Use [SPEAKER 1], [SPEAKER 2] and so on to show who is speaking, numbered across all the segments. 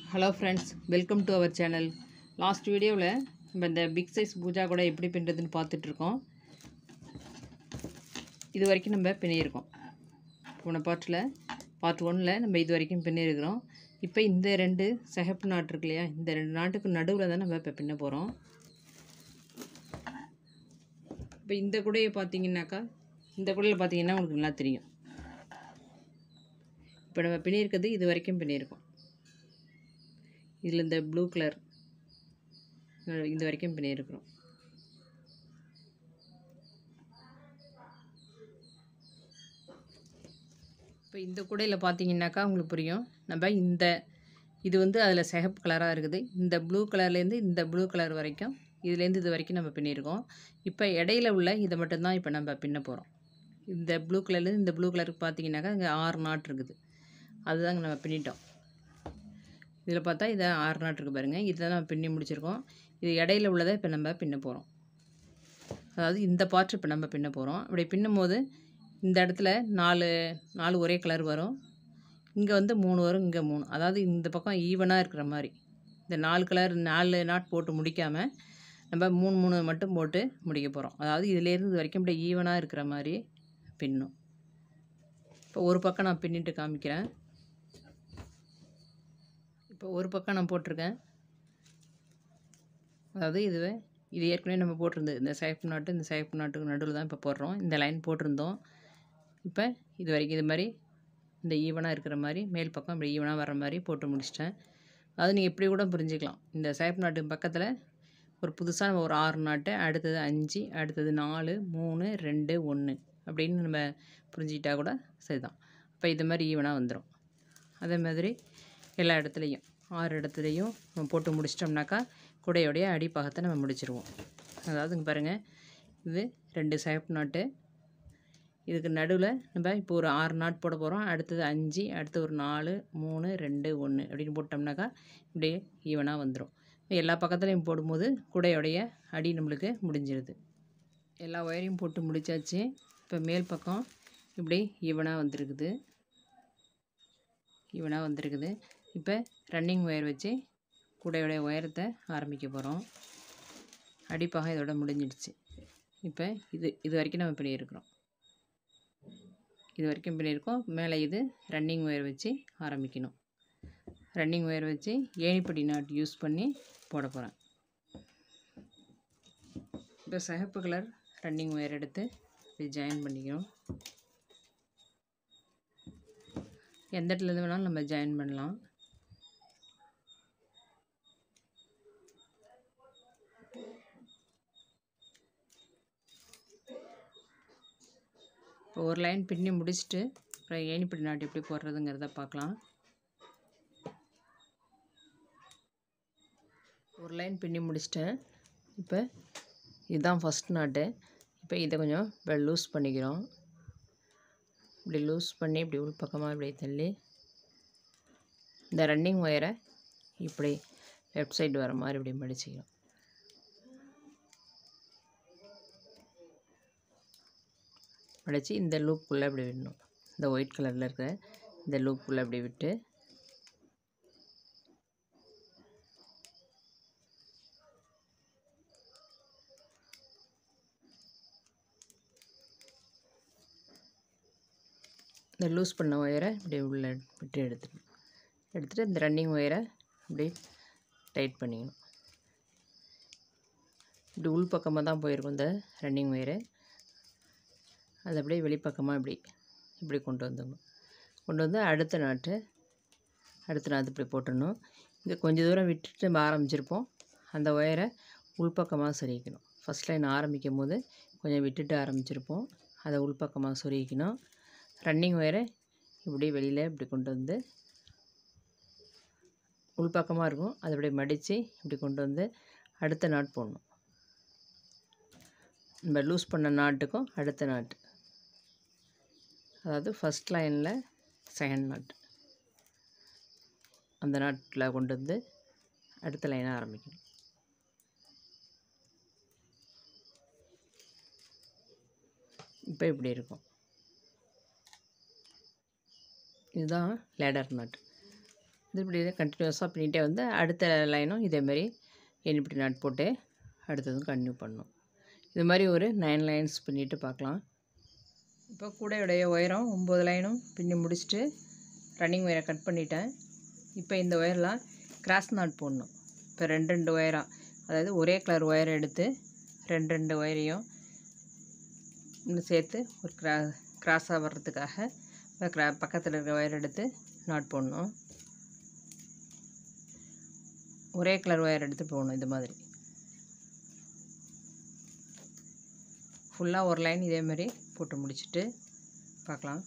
[SPEAKER 1] hello friends welcome to our channel last வீடியோவில் நம்ம இந்த பிக் சைஸ் பூஜா கூட எப்படி பின்னுறதுன்னு பார்த்துட்ருக்கோம் இது வரைக்கும் நம்ம பின்னியிருக்கோம் போன பாட்டில் பார்ட் ஒன்னில் நம்ம இது வரைக்கும் பின்னிருக்கிறோம் இப்போ இந்த ரெண்டு சிகப்பு நாட்டு இருக்கு இல்லையா இந்த ரெண்டு நாட்டுக்கு நடுவில் தான் நம்ம இப்போ பின்ன போகிறோம் இப்போ இந்த கூடையை பார்த்தீங்கன்னாக்கா இந்த கூடையில் பார்த்தீங்கன்னா உங்களுக்கு நல்லா தெரியும் இப்போ நம்ம பின்னிருக்கிறது இது வரைக்கும் பின்னியிருக்கோம் இதில் இந்த ப்ளூ கலர் இது வரைக்கும் பண்ணியிருக்கிறோம் இப்போ இந்த கூடையில் பார்த்தீங்கன்னாக்கா உங்களுக்கு புரியும் நம்ம இந்த இது வந்து அதில் சிகப்பு கலராக இருக்குது இந்த ப்ளூ கலர்லேருந்து இந்த ப்ளூ கலர் வரைக்கும் இதுலேருந்து இது வரைக்கும் நம்ம பின்னியிருக்கோம் இப்போ இடையில உள்ள இதை மட்டும்தான் இப்போ நம்ம பின்ன போகிறோம் இந்த ப்ளூ கலர்லேருந்து இந்த ப்ளூ கலருக்கு பார்த்தீங்கன்னாக்கா இங்கே ஆறு நாட் இருக்குது அதுதாங்க நம்ம பின்னிட்டோம் இதில் பார்த்தா இதை ஆறு நாட் இருக்குது பாருங்கள் இதை நம்ம பின்னி முடிச்சிருக்கோம் இது இடையில உள்ளதை இப்போ நம்ம பின்ன போகிறோம் அதாவது இந்த பார்ட் இப்போ நம்ம பின்ன போகிறோம் அப்படி பின்னும் போது இந்த இடத்துல நாலு நாலு ஒரே கலர் வரும் இங்கே வந்து மூணு வரும் இங்கே மூணு அதாவது இந்த பக்கம் ஈவனாக இருக்கிற மாதிரி இந்த நாலு கலர் நாலு நாட் போட்டு முடிக்காமல் நம்ம மூணு மூணு மட்டும் போட்டு முடிக்க போகிறோம் அதாவது இதுலேருந்து இது வரைக்கும் இப்படி ஈவனாக இருக்கிற மாதிரி பின்னும் இப்போ ஒரு பக்கம் நான் பின்னிட்டு காமிக்கிறேன் இப்போ ஒரு பக்கம் நான் போட்டிருக்கேன் அதாவது இதுவே இது ஏற்கனவே நம்ம போட்டிருந்தது இந்த சேஃப் நாட்டு இந்த சேஃப் நாட்டுக்கு நடுவில் தான் இப்போ போடுறோம் இந்த லைன் போட்டிருந்தோம் இப்போ இது வரைக்கும் இது மாதிரி இந்த ஈவனாக இருக்கிற மாதிரி மேல் பக்கம் இப்படி ஈவனாக வர மாதிரி போட்டு முடிச்சிட்டேன் அது நீங்கள் இப்படி கூட புரிஞ்சுக்கலாம் இந்த சேஃப் நாட்டு பக்கத்தில் ஒரு புதுசாக நம்ம ஒரு ஆறு நாட்டு அடுத்தது அஞ்சு அடுத்தது நாலு மூணு ரெண்டு ஒன்று அப்படின்னு நம்ம புரிஞ்சுக்கிட்டா கூட சரிதான் இப்போ இது மாதிரி ஈவனாக வந்துடும் அதே மாதிரி எல்லா இடத்துலையும் ஆறு இடத்துலையும் நம்ம போட்டு முடிச்சிட்டோம்னாக்கா குடையோடைய அடிப்பாகத்தை நம்ம முடிச்சிருவோம் அதாவது இங்கே பாருங்கள் இது ரெண்டு சேஃப் நாட்டு இதுக்கு நடுவில் நம்ம இப்போ ஒரு ஆறு நாட் போட போகிறோம் அடுத்தது அஞ்சு அடுத்து ஒரு நாலு மூணு ரெண்டு ஒன்று அப்படின்னு போட்டோம்னாக்கா இப்படியே ஈவனாக வந்துடும் எல்லா பக்கத்துலையும் போடும்போது குடையோடைய அடி நம்மளுக்கு முடிஞ்சிருது எல்லா ஒயரையும் போட்டு முடித்தாச்சு இப்போ மேல் பக்கம் இப்படி ஈவனாக வந்திருக்குது ஈவனாக வந்திருக்குது இப்போ ரன்னிங் ஒயர் வச்சு கூடையோடைய உயரத்தை ஆரம்பிக்க போகிறோம் அடிப்பாக இதோட முடிஞ்சிடுச்சு இப்போ இது இது வரைக்கும் நம்ம பண்ணியிருக்கிறோம் இது வரைக்கும் பண்ணியிருக்கோம் மேலே இது ரன்னிங் ஒயர் வச்சு ஆரம்பிக்கணும் ரன்னிங் ஒயர் வச்சு ஏணிப்படி நாட் யூஸ் பண்ணி போட போகிறேன் இப்போ சிகப்பு கலர் ரன்னிங் ஒயர் எடுத்து இது ஜாயின் பண்ணிக்கணும் எந்த இடத்துலேருந்து வேணாலும் நம்ம ஜாயின் பண்ணலாம் இப்போ ஒரு லைன் பின்னி முடிச்சுட்டு அப்புறம் ஏணிப்படி நாட்டு எப்படி போடுறதுங்கிறத பார்க்கலாம் ஒரு லைன் பின்னி முடிச்சிட்டேன் இப்போ இதுதான் ஃபஸ்ட் நாட்டு இப்போ இதை கொஞ்சம் இப்போ லூஸ் பண்ணிக்கிறோம் இப்படி லூஸ் பண்ணி இப்படி உள் பக்கமாக இப்படி தள்ளி இந்த ரன்னிங் ஒயரை இப்படி லெஃப்ட் சைடு வர மாதிரி இப்படி மடிச்சிக்கிறோம் மடித்து இந்த லூப்புக்குள்ளே இப்படி விடணும் இந்த ஒயிட் கலரில் இருக்கிற இந்த லூப்புக்குள்ளே இப்படி விட்டு இந்த லூஸ் பண்ண ஒயரை இப்படி உள்ளே விட்டு எடுத்துடணும் எடுத்துகிட்டு இந்த ரன்னிங் ஒயரை இப்படி டைட் பண்ணிக்கணும் இப்படி உள் பக்கமாக தான் போயிருக்கும் இந்த ரன்னிங் ஒயரு அது அப்படியே வெளிப்பக்கமாக இப்படி இப்படி கொண்டு வந்துடணும் கொண்டு வந்து அடுத்த நாட்டு அடுத்த நாட்டு இப்படி போட்டுடணும் இங்கே கொஞ்சம் தூரம் விட்டுட்டு நம்ம ஆரம்பிச்சிருப்போம் அந்த ஒயரை உள்பக்கமாக சொருகிக்கணும் ஃபஸ்ட் லைன் ஆரம்பிக்கும் போது கொஞ்சம் விட்டுட்டு ஆரம்பிச்சிருப்போம் அதை உள்பக்கமாக சொருகிக்கணும் ரன்னிங் ஒயரை இப்படி வெளியில் இப்படி கொண்டு வந்து உள்பக்கமாக இருக்கும் அதை அப்படியே மடித்து இப்படி கொண்டு வந்து அடுத்த நாட் போடணும் நம்ம லூஸ் பண்ண நாட்டுக்கும் அடுத்த நாட்டு அதாவது ஃபஸ்ட் லைனில் செகண்ட் நாட் அந்த நாட்டில் கொண்டு வந்து அடுத்த லைனை ஆரம்பிக்கணும் இப்போ இப்படி இருக்கும் இதுதான் லேடர் நட் இது இப்படி கண்டினியூஸாக பின்னிட்டே வந்து அடுத்த லைனும் இதேமாரி எண்ணிப்படி நாட் போட்டு அடுத்ததும் கண்டினியூ பண்ணணும் இது மாதிரி ஒரு நைன் லைன்ஸ் பின்னிட்டு பார்க்கலாம் இப்போ கூடையுடைய உயரம் ஒம்பது லைனும் பின்னி முடிச்சுட்டு ரன்னிங் ஒயரை கட் பண்ணிட்டேன் இப்போ இந்த ஒயர்லாம் கிராஸ் நாட் போடணும் இப்போ ரெண்டு ரெண்டு ஒயராக அதாவது ஒரே கலர் ஒயரை எடுத்து ரெண்டு ரெண்டு ஒயரையும் இன்னும் சேர்த்து ஒரு கிரா கிராஸாக வர்றதுக்காக கிரா பக்கத்தில் இருக்கிற ஒயர் எடுத்து நாட் போடணும் ஒரே கலர் ஒயர் எடுத்து போடணும் இது மாதிரி ஃபுல்லாக ஒரு லைன் இதே மாதிரி போட்டு முடிச்சுட்டு பார்க்கலாம்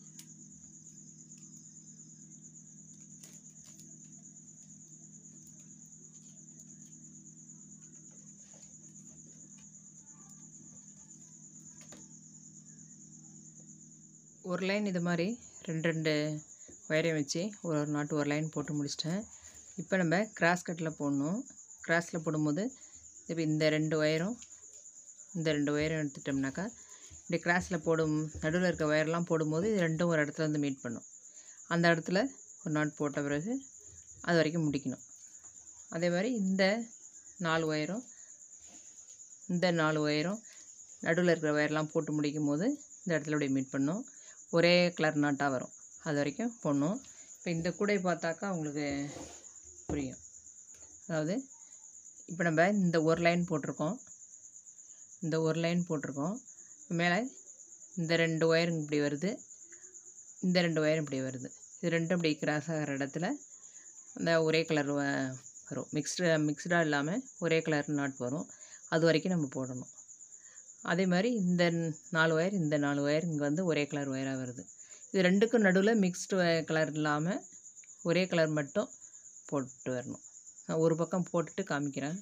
[SPEAKER 1] ஒரு லைன் இது மாதிரி ரெண்டு ரெண்டு ஒயரையும் வச்சு ஒரு ஒரு நாட்டு ஒரு லைன் போட்டு முடிச்சிட்டேன் இப்போ நம்ம கிராஸ் கட்டில் போடணும் கிராஸில் போடும்போது இப்போ இந்த ரெண்டு ஒயரும் இந்த ரெண்டு ஒயரும் எடுத்துட்டோம்னாக்கா இப்படி கிராஸில் போடும் நடுவில் இருக்க ஒயர்லாம் போடும்போது இது ரெண்டும் ஒரு இடத்துல வந்து மீட் பண்ணும் அந்த இடத்துல ஒரு நாட் போட்ட பிறகு அது வரைக்கும் முடிக்கணும் அதே மாதிரி இந்த நாலு ஒயரும் இந்த நாலு ஒயரும் நடுவில் இருக்கிற ஒயர்லாம் போட்டு முடிக்கும் போது இந்த இடத்துல அப்படியே மீட் பண்ணும் ஒரே கலர் நாட்டாக வரும் அது வரைக்கும் போடணும் இப்போ இந்த கூடை பார்த்தாக்கா உங்களுக்கு புரியும் அதாவது இப்போ நம்ம இந்த ஒரு லைன் போட்டிருக்கோம் இந்த ஒரு லைன் போட்டிருக்கோம் மேலே இந்த ரெண்டு ஒயருங்க இப்படி வருது இந்த ரெண்டு ஒயரும் இப்படி வருது இது ரெண்டும் இப்படி கிராஸ் ஆகிற இடத்துல அந்த ஒரே கலர் வரும் மிக்ஸ்டு மிக்ஸ்டாக இல்லாமல் ஒரே கலர் நாட் வரும் அது வரைக்கும் நம்ம போடணும் அதே மாதிரி இந்த நாலு ஒயர் இந்த நாலு ஒயர் இங்கே வந்து ஒரே கலர் ஒயராக வருது இது ரெண்டுக்கும் நடுவில் மிக்ஸ்டு கலர் இல்லாமல் ஒரே கலர் மட்டும் போட்டு வரணும் நான் ஒரு பக்கம் போட்டுட்டு காமிக்கிறேன்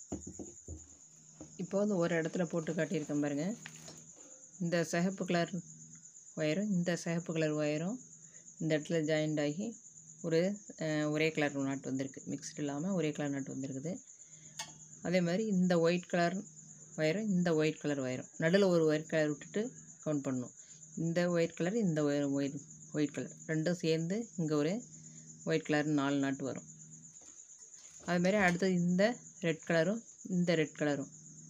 [SPEAKER 1] இப்போ வந்து ஒரு இடத்துல போட்டு காட்டியிருக்கேன் பாருங்கள் இந்த சிகப்பு கலர் ஒயரும் இந்த சிகப்பு கலர் ஒயரும் இந்த இடத்துல ஜாயிண்ட் ஆகி ஒரு அஹ், ஒரே கலர் நாட் வந்திருக்கு மிக்ஸ்டு இல்லாமல் ஒரே கலர் நாட் வந்திருக்குது அதே மாதிரி இந்த ஒயிட் கலர் ஒயரும் இந்த ஒயிட் கலர் ஒயரும் நடுவில் ஒரு ஒயிட் கலர் விட்டுட்டு கவுண்ட் பண்ணணும் இந்த ஒயிட் கலர் இந்த ஒயிட் ஒயிட் கலர் ரெண்டும் சேர்ந்து இங்கே ஒரு ஒயிட் கலர் நாலு நாட்டு வரும் அது மாதிரி அடுத்தது இந்த ரெட் கலரும் இந்த ரெட் கலரும்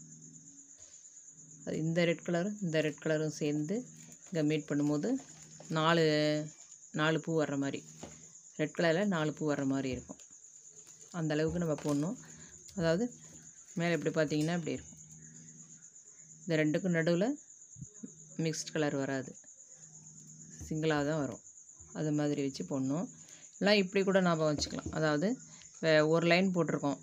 [SPEAKER 1] அது இந்த ரெட் கலரும் இந்த ரெட் கலரும் சேர்ந்து இங்கே மீட் பண்ணும்போது நாலு நாலு பூ வர்ற மாதிரி ரெட் கலரில் நாலு பூ வர்ற மாதிரி இருக்கும் அந்த அளவுக்கு நம்ம போடணும் அதாவது மேலே இப்படி பார்த்தீங்கன்னா இப்படி இருக்கும் இந்த ரெண்டுக்கும் நடுவில் மிக்ஸ்ட் கலர் வராது சிங்கிளாக தான் வரும் அது மாதிரி வச்சு போடணும் இல்லை இப்படி கூட ஞாபகம் வச்சுக்கலாம் அதாவது வே- ஒரு லைன் போட்டிருக்கோம்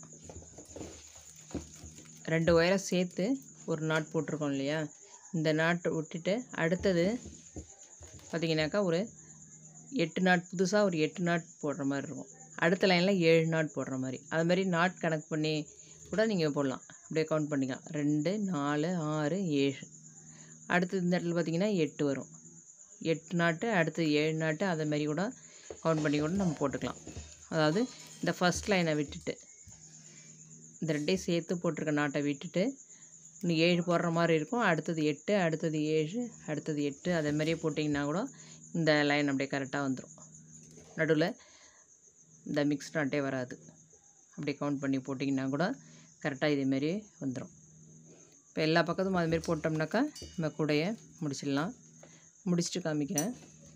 [SPEAKER 1] ரெண்டு ஒயரை சேர்த்து ஒரு நாட் போட்டிருக்கோம் இல்லையா இந்த நாட்டை விட்டுட்டு அடுத்தது பார்த்தீங்கன்னாக்கா ஒரு எட்டு நாட் புதுசாக ஒரு எட்டு நாட் போடுற மாதிரி இருக்கும் அடுத்த லைனில் ஏழு நாட் போடுற மாதிரி அது மாதிரி நாட் கணக்கு பண்ணி கூட நீங்கள் போடலாம் அப்படியே கவுண்ட் பண்ணிக்கலாம் ரெண்டு நாலு ஆறு ஏழு அடுத்து இந்த இடத்துல பார்த்தீங்கன்னா எட்டு வரும் எட்டு நாட்டு அடுத்து ஏழு நாட்டு அதை மாதிரி கூட கவுண்ட் பண்ணி கூட நம்ம போட்டுக்கலாம் அதாவது இந்த ஃபஸ்ட் லைனை விட்டுட்டு இந்த ரெண்டையும் சேர்த்து போட்டிருக்க நாட்டை விட்டுட்டு இன்னும் ஏழு போடுற மாதிரி இருக்கும் அடுத்தது எட்டு அடுத்தது ஏழு அடுத்தது எட்டு அதே மாதிரியே போட்டிங்கன்னா கூட இந்த லைன் அப்படியே கரெக்டாக வந்துடும் நடுவில் இந்த மிக்ஸ் நாட்டே வராது அப்படியே கவுண்ட் பண்ணி போட்டிங்கன்னா கூட கரெக்டாக இதேமாரி வந்துடும் இப்போ எல்லா பக்கத்தும் அதுமாரி போட்டோம்னாக்கா நம்ம கூடைய முடிச்சிடலாம் முடிச்சுட்டு காமிக்கிறேன்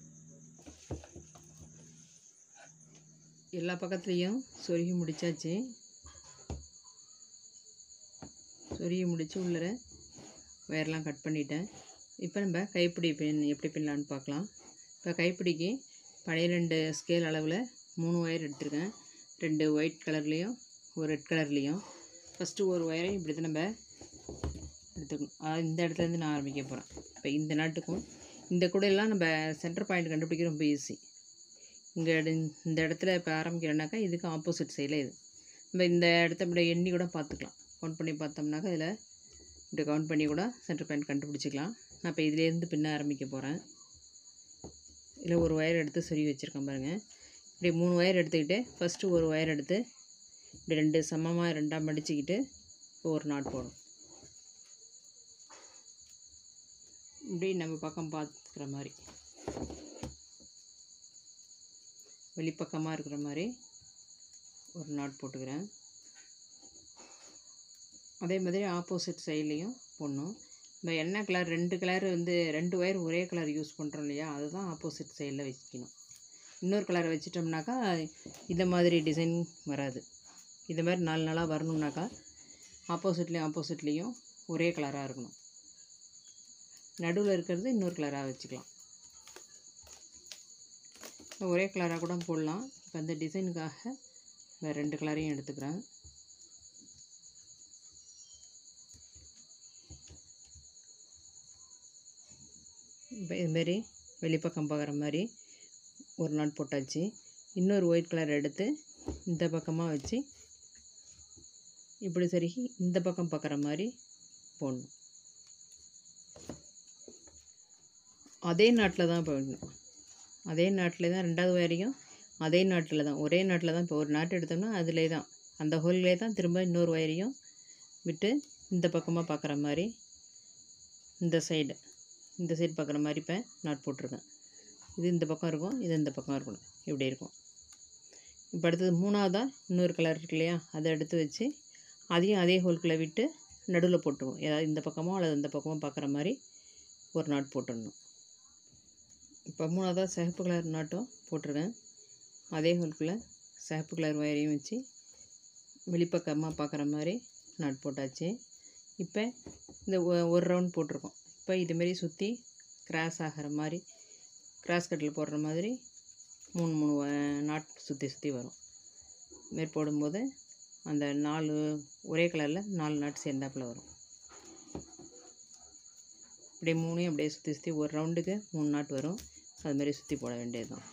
[SPEAKER 1] எல்லா பக்கத்துலேயும் சொருகி முடிச்சாச்சு சொருகி முடித்து உள்ளர ஒயர்லாம் கட் பண்ணிட்டேன் இப்போ நம்ம கைப்பிடி பின் எப்படி பின்னலான்னு பார்க்கலாம் இப்போ கைப்பிடிக்கு பன்னிரெண்டு ஸ்கேல் அளவில் மூணு ஒயர் எடுத்திருக்கேன் ரெண்டு ஒயிட் கலர்லேயும் ஒரு ரெட் கலர்லேயும் ஃபஸ்ட்டு ஒரு ஒயரை இப்படி தான் நம்ம எடுத்துக்கணும் அதாவது இந்த இடத்துலேருந்து நான் ஆரம்பிக்க போகிறேன் இப்போ இந்த நாட்டுக்கும் இந்த கூடையெல்லாம் நம்ம சென்டர் பாயிண்ட் கண்டுபிடிக்க ரொம்ப ஈஸி இங்கே இந்த இடத்துல இப்போ ஆரம்பிக்கிறோன்னாக்கா இதுக்கு ஆப்போசிட் சைடில் இது நம்ம இந்த இடத்த இப்படி எண்ணி கூட பார்த்துக்கலாம் கவுண்ட் பண்ணி பார்த்தோம்னாக்கா இதில் இப்படி கவுண்ட் பண்ணி கூட சென்டர் பாயிண்ட் கண்டுபிடிச்சிக்கலாம் நான் இப்போ இதுலேருந்து பின்ன ஆரம்பிக்க போகிறேன் இதில் ஒரு ஒயர் எடுத்து சொருகி வச்சுருக்கேன் பாருங்கள் இப்படி மூணு ஒயர் எடுத்துக்கிட்டு ஃபஸ்ட்டு ஒரு ஒயர் எடுத்து இப்படி ரெண்டு சமமாக ரெண்டாக மடிச்சுக்கிட்டு ஒரு நாட் போடும் இப்படி நம்ம பக்கம் பார்த்துக்கிற மாதிரி வெளிப்பக்கமாக இருக்கிற மாதிரி ஒரு நாட் போட்டுக்கிறேன் அதே மாதிரி ஆப்போசிட் சைட்லேயும் போடணும் நம்ம என்ன கலர் ரெண்டு கலர் வந்து ரெண்டு ஒயர் ஒரே கலர் யூஸ் பண்ணுறோம் இல்லையா அதுதான் ஆப்போசிட் சைடில் வச்சுக்கணும் இன்னொரு கலரை வச்சிட்டோம்னாக்கா இந்த மாதிரி டிசைன் வராது இந்த மாதிரி நாலு நாளாக வரணும்னாக்கா ஆப்போசிட்லேயும் ஆப்போசிட்லேயும் ஒரே கலராக இருக்கணும் நடுவில் இருக்கிறது இன்னொரு கலராக வச்சுக்கலாம் ஒரே கலராக கூட போடலாம் இப்போ அந்த டிசைனுக்காக வேறு ரெண்டு கலரையும் எடுத்துக்கிறேன் இப்போ இதுமாரி வெளிப்பக்கம் பார்க்குற மாதிரி ஒரு நாட் போட்டாச்சு இன்னொரு ஒயிட் கலர் எடுத்து இந்த பக்கமாக வச்சு இப்படி சரி இந்த பக்கம் பார்க்குற மாதிரி போடணும் அதே நாட்டில் தான் போடணும் அதே நாட்டில் தான் ரெண்டாவது வரையும் அதே நாட்டில் தான் ஒரே நாட்டில் தான் இப்போ ஒரு நாட்டு எடுத்தோம்னா அதிலே தான் அந்த ஹோல்லே தான் திரும்ப இன்னொரு ஒயரையும் விட்டு இந்த பக்கமாக பார்க்குற மாதிரி இந்த சைடு இந்த சைடு பார்க்குற மாதிரி இப்போ நாட் போட்டிருக்கேன் இது இந்த பக்கம் இருக்கும் இது இந்த பக்கம் இருக்கணும் இப்படி இருக்கும் இப்போ அடுத்தது மூணாவதாக இன்னொரு கலர் இருக்கு இல்லையா அதை எடுத்து வச்சு அதையும் அதே ஹோல்குள்ளே விட்டு நடுவில் போட்டுருவோம் ஏதாவது இந்த பக்கமோ அல்லது இந்த பக்கமோ பார்க்குற மாதிரி ஒரு நாட் போட்டுடணும் இப்போ மூணாவதாக சிகப்பு கலர் நாட்டும் போட்டிருக்கேன் அதே ஹோல்குள்ளே சிகப்பு கலர் ஒயரையும் வச்சு வெளிப்பக்கமாக பார்க்குற மாதிரி நாட் போட்டாச்சு இப்போ இந்த ஒ- ஒரு ரவுண்ட் போட்டிருக்கோம் இப்போ இதுமாரி சுற்றி கிராஸ் ஆகிற மாதிரி கிராஸ் கட்டில் போடுற மாதிரி மூணு மூணு வ- நாட் சுற்றி சுற்றி வரும் இதுமாரி போடும்போது அந்த நாலு ஒரே கலரில் நாலு நாட் சேர்ந்தாப்புல வரும் அப்படியே மூணையும் அப்படியே சுற்றி சுற்றி ஒரு ரவுண்டுக்கு மூணு நாட் வரும் அது மாதிரி சுற்றி போட வேண்டியது தான்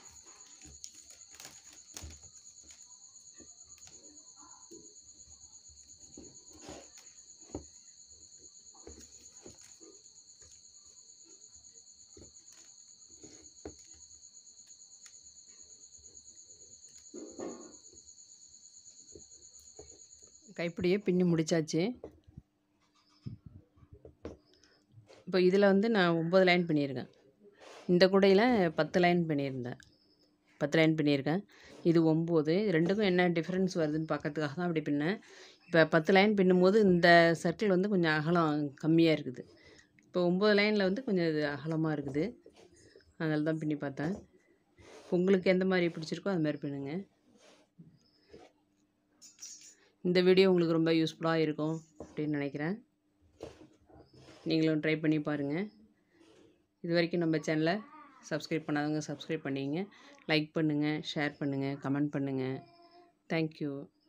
[SPEAKER 1] கைப்பிடியே பின்னி முடிச்சாச்சு இப்போ இதில் வந்து நான் ஒம்பது லைன் பண்ணியிருக்கேன் இந்த கூடையில் பத்து லைன் பண்ணியிருந்தேன் பத்து லைன் பண்ணியிருக்கேன் இது ஒம்பது ரெண்டுக்கும் என்ன டிஃப்ரென்ஸ் வருதுன்னு பார்க்கறதுக்காக தான் அப்படி பின்னேன் இப்போ பத்து லைன் பின்னும்போது இந்த சர்க்கிள் வந்து கொஞ்சம் அகலம் கம்மியாக இருக்குது இப்போ ஒம்பது லைனில் வந்து கொஞ்சம் இது அகலமாக இருக்குது அதனால தான் பின்னி பார்த்தேன் உங்களுக்கு எந்த மாதிரி பிடிச்சிருக்கோ அது மாதிரி பின்னுங்க இந்த வீடியோ உங்களுக்கு ரொம்ப யூஸ்ஃபுல்லாக இருக்கும் அப்படின்னு நினைக்கிறேன் நீங்களும் ட்ரை பண்ணி பாருங்கள் இது வரைக்கும் நம்ம சேனலை சப்ஸ்கிரைப் பண்ணாதவங்க சப்ஸ்கிரைப் பண்ணிங்க லைக் பண்ணுங்கள் ஷேர் பண்ணுங்கள் கமெண்ட் பண்ணுங்கள் தேங்க்யூ